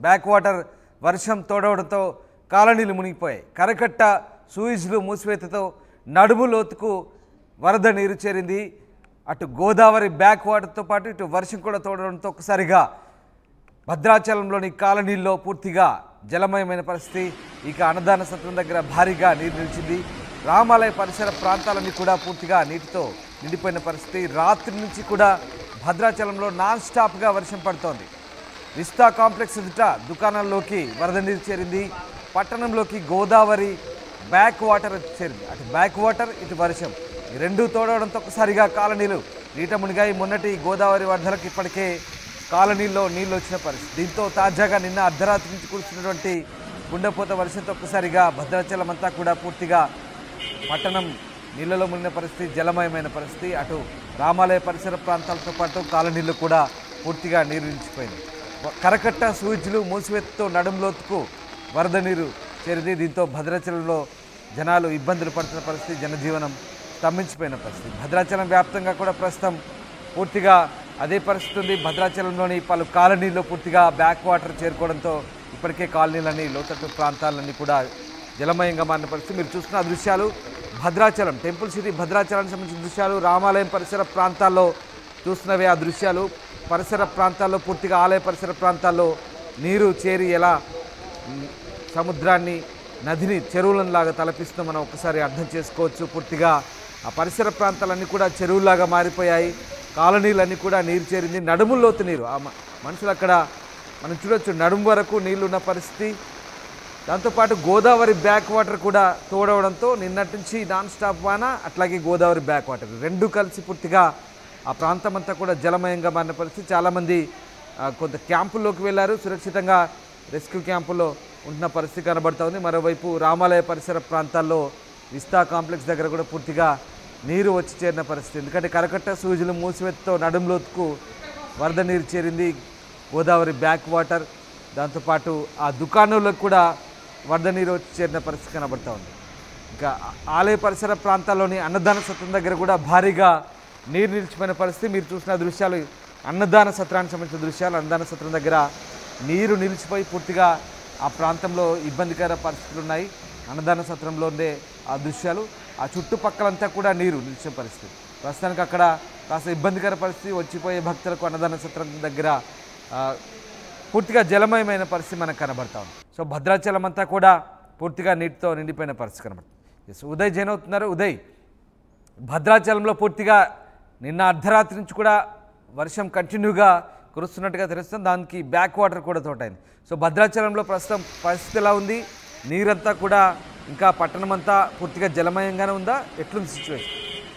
back water వర్షం తోడవడంతో కాలనీలు మునిగిపోయాయి కరకట్ట సూయిజ్లు మూసివేతతో నడుము లోతుకు వరద నీరు చేరింది అటు గోదావరి బ్యాక్ వాటర్తో పాటు ఇటు వర్షం కూడా తోడడంతో ఒకసారిగా భద్రాచలంలోని కాలనీల్లో పూర్తిగా జలమయమైన పరిస్థితి ఇక అన్నదాన సత్రం దగ్గర భారీగా నీరు నిలిచింది రామాలయ పరిసర ప్రాంతాలన్నీ కూడా పూర్తిగా నీటితో నిండిపోయిన పరిస్థితి రాత్రి నుంచి కూడా భద్రాచలంలో నాన్ స్టాప్గా వర్షం పడుతోంది విస్తా కాంప్లెక్స్ ఎదుట దుకాణాల్లోకి వరద నీరు చేరింది పట్టణంలోకి గోదావరి బ్యాక్ వాటర్ చేరింది అటు బ్యాక్ వాటర్ ఇటు వర్షం ఈ రెండు తోడవడంతో ఒకసారిగా కాలనీలు నీట మునిగాయి మొన్నటి గోదావరి వరదలకు ఇప్పటికే కాలనీల్లో నీళ్లు వచ్చిన పరిస్థితి దీంతో తాజాగా నిన్న అర్ధరాత్రి నుంచి కురుస్తున్నటువంటి గుండెపోత వర్షంతో ఒక్కసారిగా భద్రాచలం అంతా కూడా పూర్తిగా పట్టణం నీళ్ళలో మునిగిన పరిస్థితి జలమయమైన పరిస్థితి అటు రామాలయ పరిసర ప్రాంతాలతో పాటు కాలనీలు కూడా పూర్తిగా నీరు నిలిచిపోయింది కరకట్ట సూయిజ్లు మూసివేతతో నడుంలోతుకు వరద నీరు చేరింది దీంతో భద్రాచలంలో జనాలు ఇబ్బందులు పడుతున్న పరిస్థితి జనజీవనం స్తంభించిపోయిన పరిస్థితి భద్రాచలం వ్యాప్తంగా కూడా ప్రస్తుతం పూర్తిగా అదే పరిస్థితి ఉంది భద్రాచలంలోని పలు కాలనీల్లో పూర్తిగా బ్యాక్ వాటర్ చేరుకోవడంతో ఇప్పటికే కాలనీలన్నీ లోతట్టు ప్రాంతాలన్నీ కూడా జలమయంగా మారిన పరిస్థితి మీరు చూస్తున్న ఆ దృశ్యాలు భద్రాచలం టెంపుల్ సిటీ భద్రాచలానికి సంబంధించిన దృశ్యాలు రామాలయం పరిసర ప్రాంతాల్లో చూస్తున్నవే ఆ దృశ్యాలు పరిసర ప్రాంతాల్లో పూర్తిగా ఆలయ పరిసర ప్రాంతాల్లో నీరు చేరి ఎలా ఉమ్, సముద్రాన్ని నదిని చెరువులను లాగా తలపిస్తూ మనం ఒకసారి అర్థం చేసుకోవచ్చు పూర్తిగా ఆ పరిసర ప్రాంతాలన్నీ కూడా చెరువులాగా మారిపోయాయి కాలనీలన్నీ కూడా నీరు చేరింది నడుము లోతు నీరు ఆ మ- మనుషులు అక్కడ మనం చూడొచ్చు నడుము వరకు నీళ్లు ఉన్న పరిస్థితి దాంతోపాటు గోదావరి బ్యాక్ వాటర్ కూడా తోడవడంతో నిన్నటి నుంచి నాన్ స్టాప్ వాన అట్లాగే గోదావరి బ్యాక్ వాటర్ రెండు కలిసి పూర్తిగా ఆ ప్రాంతం అంతా కూడా జలమయంగా మారిన పరిస్థితి చాలామంది ఆ, కొంత క్యాంపుల్లోకి వెళ్ళారు సురక్షితంగా రెస్క్యూ క్యాంపుల్లో ఉంటున్న పరిస్థితి కనబడతా ఉంది మరోవైపు రామాలయ పరిసర ప్రాంతాల్లో విస్తా కాంప్లెక్స్ దగ్గర కూడా పూర్తిగా నీరు వచ్చి చేరిన పరిస్థితి ఎందుకంటే కరకట్ట సూజులు మూసివెత్తుతో నడుంలోతుకు వరద నీరు చేరింది గోదావరి బ్యాక్ వాటర్ దాంతోపాటు ఆ దుకాణంలోకి కూడా వరద నీరు వచ్చి చేరిన పరిస్థితి కనబడతా ఉంది ఇంకా ఆ- ఆలయ పరిసర ప్రాంతాల్లోని అన్నదాన సత్రం దగ్గర కూడా భారీగా నీరు నిలిచిపోయిన పరిస్థితి మీరు చూసిన దృశ్యాలు అన్నదాన సత్రానికి సంబంధించిన దృశ్యాలు అన్నదాన సత్రం దగ్గర నీరు నిలిచిపోయి పూర్తిగా ఆ ప్రాంతంలో ఇబ్బందికర పరిస్థితులు ఉన్నాయి అన్నదాన సత్రంలో ఉండే ఆ దృశ్యాలు ఆ చుట్టుపక్కలంతా కూడా నీరు నిలిచిన పరిస్థితి ప్రస్తుతానికి అక్కడ కాస్త ఇబ్బందికర పరిస్థితి వచ్చిపోయే భక్తులకు అన్నదాన సత్రం దగ్గర ఆ, పూర్తిగా జలమయమైన పరిస్థితి మనకు కనబడతా ఉంది సో భద్రాచలం అంతా కూడా పూర్తిగా నీటితో నిండిపోయిన పరిస్థితి కనబడుతుంది ఎస్ ఉదయ్ జైన్ అవుతున్నారు ఉదయ్ భద్రాచలంలో పూర్తిగా నిన్న అర్ధరాత్రి నుంచి కూడా వర్షం కంటిన్యూగా కురుస్తున్నట్టుగా తెలుస్తుంది దానికి బ్యాక్ వాటర్ కూడా తోటైంది సో భద్రాచలంలో ప్రస్తుతం పరిస్థితి ఎలా ఉంది నీరంతా కూడా ఇంకా పట్టణం అంతా పూర్తిగా జలమయంగానే ఉందా ఎట్లుంది సిచ్యువేషన్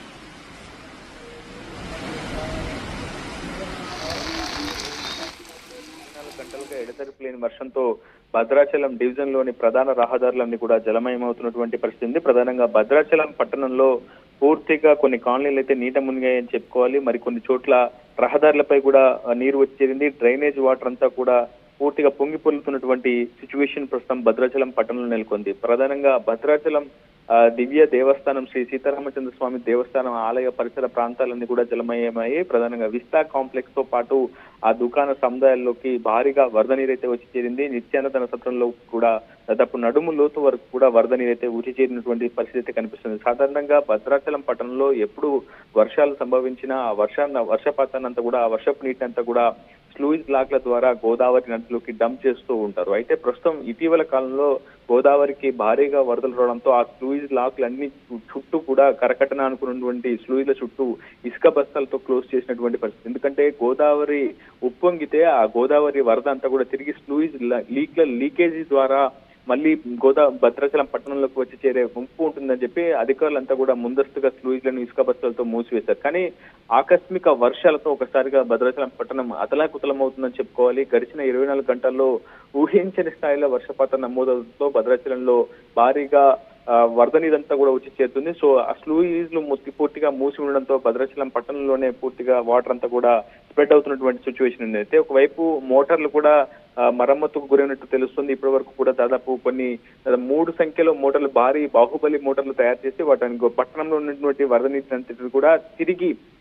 నాలుగు గంటలుగా ఎడతెరిపి లేని వర్షంతో భద్రాచలం డివిజన్ లోని ప్రధాన రహదారులన్నీ కూడా జలమయమవుతున్నటువంటి పరిస్థితి ఉంది ప్రధానంగా భద్రాచలం పట్టణంలో పూర్తిగా కొన్ని కాలనీలు అయితే నీట మునిగాయని చెప్పుకోవాలి మరి కొన్ని చోట్ల రహదారులపై కూడా ఆ, నీరు వచ్చేరింది డ్రైనేజ్ వాటర్ అంతా కూడా పూర్తిగా పొంగి పొల్లుతున్నటువంటి సిచ్యువేషన్ ప్రస్తుతం భద్రాచలం పట్టణంలో నెలకొంది ప్రధానంగా భద్రాచలం ఆ, దివ్య దేవస్థానం శ్రీ సీతారామచంద్ర స్వామి దేవస్థానం ఆలయ పరిసర ప్రాంతాలన్నీ కూడా జలమయమయ్యాయి ప్రధానంగా విస్తా కాంప్లెక్స్ తో పాటు ఆ దుకాణ సముదాయాల్లోకి భారీగా వరద నీరైతే వచ్చి చేరింది నిత్యాన్నదాన సత్రంలో కూడా దాదాపు నడుము లోతు వరకు కూడా వరద నీరైతే ఉచి చేరినటువంటి పరిస్థితి అయితే కనిపిస్తుంది సాధారణంగా భద్రాచలం పట్టణంలో ఎప్పుడు వర్షాలు సంభవించినా ఆ వర్షాన్ని వర్షపాతాన్ని అంతా కూడా ఆ వర్షపు నీటిని అంతా కూడా స్లూయిజ్ లాక్ల ద్వారా గోదావరి నదిలోకి డంప్ చేస్తూ ఉంటారు అయితే ప్రస్తుతం ఇటీవల కాలంలో గోదావరికి భారీగా వరదలు రావడంతో ఆ స్లూయిజ్ లాక్లన్నీ చుట్టూ కూడా కరకట్టన అనుకున్నటువంటి స్లూయిజ్ల చుట్టూ ఇసుక బస్తాలతో క్లోజ్ చేసినటువంటి పరిస్థితి ఎందుకంటే గోదావరి ఉప్పొంగితే ఆ గోదావరి వరద అంతా కూడా తిరిగి స్లూయిజ్ లీక్ల లీకేజీ ద్వారా మళ్ళీ గోదా భద్రాచలం పట్టణంలోకి వచ్చి చేరే ముంపు ఉంటుందని చెప్పి అధికారులంతా కూడా ముందస్తుగా స్లూయిజ్లను ఇసుక బస్తాలతో మూసివేశారు కానీ ఆకస్మిక వర్షాలతో ఒకసారిగా భద్రాచలం పట్టణం అతలాకుతలం అవుతుందని చెప్పుకోవాలి గడిచిన ఇరవై నాలుగు గంటల్లో ఊహించని స్థాయిలో వర్షపాతం నమోదవడంతో భద్రాచలంలో భారీగా ఆ, వరద నీరంతా కూడా వచ్చి చేరుతుంది సో ఆ స్లూయిజ్లు మొత్తి పూర్తిగా మూసి ఉండడంతో భద్రాచలం పట్టణంలోనే పూర్తిగా వాటర్ అంతా కూడా స్ప్రెడ్ అవుతున్నటువంటి సిచ్యువేషన్ ఉంది అయితే ఒకవైపు మోటార్లు కూడా ఆ, మరమ్మతుకు గురైనట్టు తెలుస్తుంది ఇప్పటి వరకు కూడా దాదాపు కొన్ని ఆ, మూడు సంఖ్యలో మోటార్లు భారీ బాహుబలి మోటార్లు తయారు చేసి వాటిని గో- పట్టణంలో ఉన్నటువంటి వరద నీటిని అంతటిని కూడా తిరిగి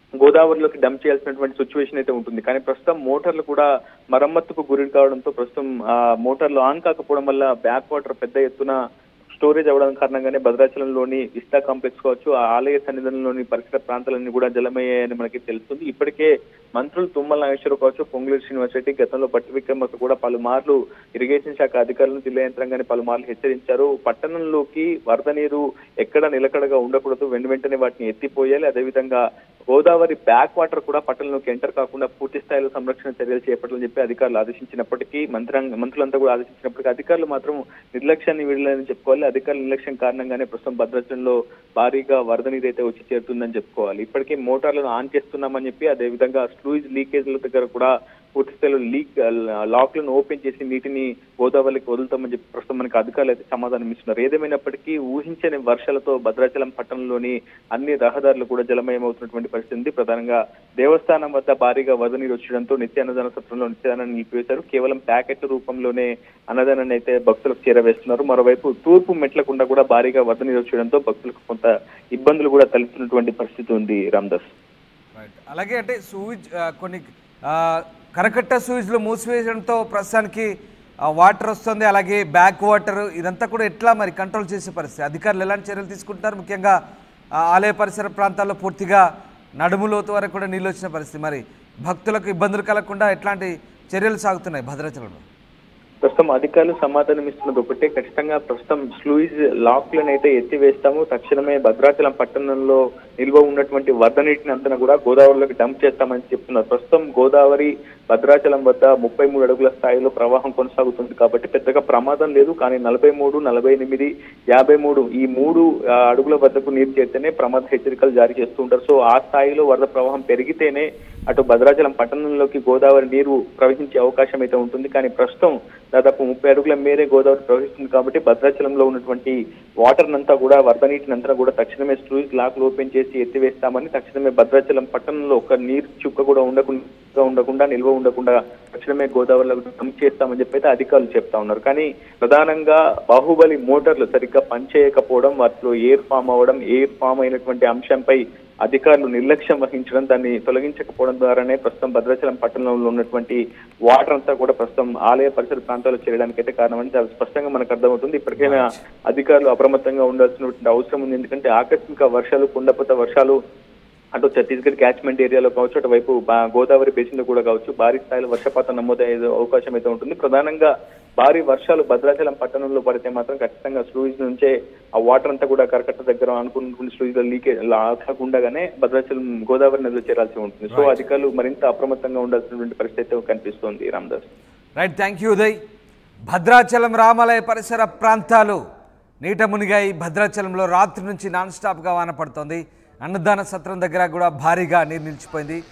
గోదావరిలోకి డంప్ చేయాల్సినటువంటి సిచ్యువేషన్ అయితే ఉంటుంది కానీ ప్రస్తుతం మోటార్లు కూడా మరమ్మతుకు గురి కావడంతో ప్రస్తుతం ఆ మోటార్లు ఆన్ కాకపోవడం వల్ల బ్యాక్ వాటర్ పెద్ద ఎత్తున స్టోరేజ్ అవ్వడం కారణంగానే భద్రాచలంలోని ఇస్తా కాంప్లెక్స్ కావచ్చు ఆ ఆలయ సన్నిధానంలోని పరిసర ప్రాంతాలన్నీ కూడా జలమయ్యాయని మనకి తెలుస్తుంది ఇప్పటికే మంత్రులు తుమ్మల నాగేశ్వరరావు కావచ్చు పొంగులేరు శ్రీనివాస్ రెడ్డి గతంలో పట్టి విక్రమకు కూడా పలుమార్లు ఇరిగేషన్ శాఖ అధికారులను జిల్లా యంత్రాంగాన్ని పలుమార్లు హెచ్చరించారు పట్టణంలోకి వరద నీరు ఎక్కడ నిలకడగా ఉండకూడదు వెను వెంటనే వాటిని ఎత్తిపోయాలి అదేవిధంగా గోదావరి బ్యాక్ వాటర్ కూడా పట్టణంలోకి ఎంటర్ కాకుండా పూర్తి స్థాయిలో సంరక్షణ చర్యలు చేపట్టాలని చెప్పి అధికారులు ఆదేశించినప్పటికీ మంత్రాంగ మంత్రులంతా కూడా ఆదేశించినప్పటికీ అధికారులు మాత్రం నిర్లక్ష్యాన్ని వీడాలని చెప్పుకోవాలి అధికారుల నిర్లక్ష్యం కారణంగానే ప్రస్తుతం భద్రాచలంలో భారీగా వరద నీరు అయితే వచ్చి చేరుతుందని చెప్పుకోవాలి ఇప్పటికే మోటార్లను ఆన్ చేస్తున్నామని చెప్పి అదేవిధంగా స్లూయిజ్ లీకేజ్ల దగ్గర కూడా పూర్తి స్థాయిలో లీక్ లాక్లను ఓపెన్ చేసి నీటిని గోదావరికి వదులుతామని చెప్పి ప్రస్తుతం మనకి అధికారులు అయితే సమాధానం ఇస్తున్నారు ఏదేమైనప్పటికీ ఊహించని వర్షాలతో భద్రాచలం పట్టణంలోని అన్ని రహదారులు కూడా జలమయం అవుతున్నటువంటి పరిస్థితి ఉంది ప్రధానంగా దేవస్థానం వద్ద భారీగా వరద నీరు వచ్చడంతో నిత్య అన్నదాన సత్రంలో నిత్యాన్ని నిలిపివేశారు కేవలం ప్యాకెట్ రూపంలోనే అన్నదానాన్ని అయితే భక్తులకు చేరవేస్తున్నారు మరోవైపు తూర్పు మెట్లకుండా కూడా భారీగా వరద నీరు వచ్చడంతో భక్తులకు కొంత ఇబ్బందులు కూడా తలెత్తున్నటువంటి పరిస్థితి ఉంది రామ్దాస్ రైట్ అలాగే అంటే సూయిజ్ ఆ, కొన్ని ఆ, కరకట్ట సూయిజ్లు మూసివేయడంతో ప్రస్తుతానికి ఆ, వాటర్ వస్తుంది అలాగే బ్యాక్ వాటర్ ఇదంతా కూడా ఎట్లా మరి కంట్రోల్ చేసే పరిస్థితి అధికారులు ఎలాంటి చర్యలు తీసుకుంటారు ముఖ్యంగా ఆ, ఆలయ పరిసర ప్రాంతాల్లో పూర్తిగా నడుము లోతు వరకు కూడా నీళ్ళు వచ్చిన పరిస్థితి మరి భక్తులకు ఇబ్బందులు కలగకుండా ఎట్లాంటి చర్యలు సాగుతున్నాయి భద్రాచలంలో ప్రస్తుతం అధికారులు సమాధానం ఇస్తున్నది ఒకటే ఖచ్చితంగా ప్రస్తుతం స్లూయిజ్ లాక్లను అయితే ఎత్తివేస్తాము తక్షణమే భద్రాచలం పట్టణంలో నిల్వ ఉన్నటువంటి వరద నీటిని అంతా కూడా గోదావరిలోకి డంప్ చేస్తామని చెప్తున్నారు ప్రస్తుతం గోదావరి భద్రాచలం వద్ద ముప్పై మూడు అడుగుల స్థాయిలో ప్రవాహం కొనసాగుతుంది కాబట్టి పెద్దగా ప్రమాదం లేదు కానీ నలభై మూడు నలభై ఎనిమిది యాభై మూడు ఈ మూడు ఆ, అడుగుల వద్దకు నీరు చేరితేనే ప్రమాద హెచ్చరికలు జారీ చేస్తూ ఉంటారు సో ఆ స్థాయిలో వరద ప్రవాహం పెరిగితేనే అటు భద్రాచలం పట్టణంలోకి గోదావరి నీరు ప్రవహించే అవకాశం అయితే ఉంటుంది కానీ ప్రస్తుతం దాదాపు ముప్పై అడుగుల మేరే గోదావరి ప్రవహిస్తుంది కాబట్టి భద్రాచలంలో ఉన్నటువంటి వాటర్ అంతా కూడా వరద నీటిని అంతా కూడా తక్షణమే స్ట్రూజ్ లాక్లు ఓపెన్ చేసి ఎత్తివేస్తామని తక్షణమే భద్రాచలం పట్టణంలో ఒక నీరు చుక్క కూడా ఉండకుండా ఉండకుండా నిల్వ ఉండకుండా తక్షణమే గోదావరిలో డంప్ చేస్తామని చెప్పి అయితే అధికారులు చెప్తా ఉన్నారు కానీ ప్రధానంగా బాహుబలి మోటార్లు సరిగ్గా పనిచేయకపోవడం వాటిలో ఎయిర్ ఫామ్ అవ్వడం ఎయిర్ ఫామ్ అయినటువంటి అంశంపై అధికారులు నిర్లక్ష్యం వహించడం దాన్ని తొలగించకపోవడం ద్వారానే ప్రస్తుతం భద్రాచలం పట్టణంలో ఉన్నటువంటి వాటర్ అంతా కూడా ప్రస్తుతం ఆలయ పరిసర ప్రాంతాల్లో చేరడానికి అయితే కారణమని చాలా స్పష్టంగా మనకు అర్థమవుతుంది ఇప్పటికైనా అధికారులు అప్రమత్తంగా ఉండాల్సినటువంటి అవసరం ఉంది ఎందుకంటే ఆకస్మిక వర్షాలు కుండపోత వర్షాలు అటు ఛత్తీస్గఢ్ క్యాచ్మెంట్ ఏరియాలో కావచ్చు అటువైపు బా- గోదావరి బేసిన్ లో కూడా కావచ్చు భారీ స్థాయిలో వర్షపాతం నమోదయ్యే అవకాశం అయితే ఉంటుంది ప్రధానంగా భారీ వర్షాలు భద్రాచలం పట్టణంలో పడితే మాత్రం ఖచ్చితంగా స్లూయిజ్ నుంచే ఆ వాటర్ అంతా కూడా కరకట్ట దగ్గర అనుకున్నటువంటి స్లూయిజ్ లో లీకేజ్ ఉండగానే భద్రాచలం గోదావరి నదిలో చేరాల్సి ఉంటుంది సో అధికారులు మరింత అప్రమత్తంగా ఉండాల్సినటువంటి పరిస్థితి అయితే కనిపిస్తోంది Ramdas right thank you Uday Bhadrachalam రామాలయ పరిసర ప్రాంతాలు నీట మునిగాయి భద్రాచలంలో రాత్రి నుంచి నాన్ స్టాప్గా వాన పడుతోంది అన్నదాన సత్రం దగ్గర కూడా భారీగా నీరు నిలిచిపోయింది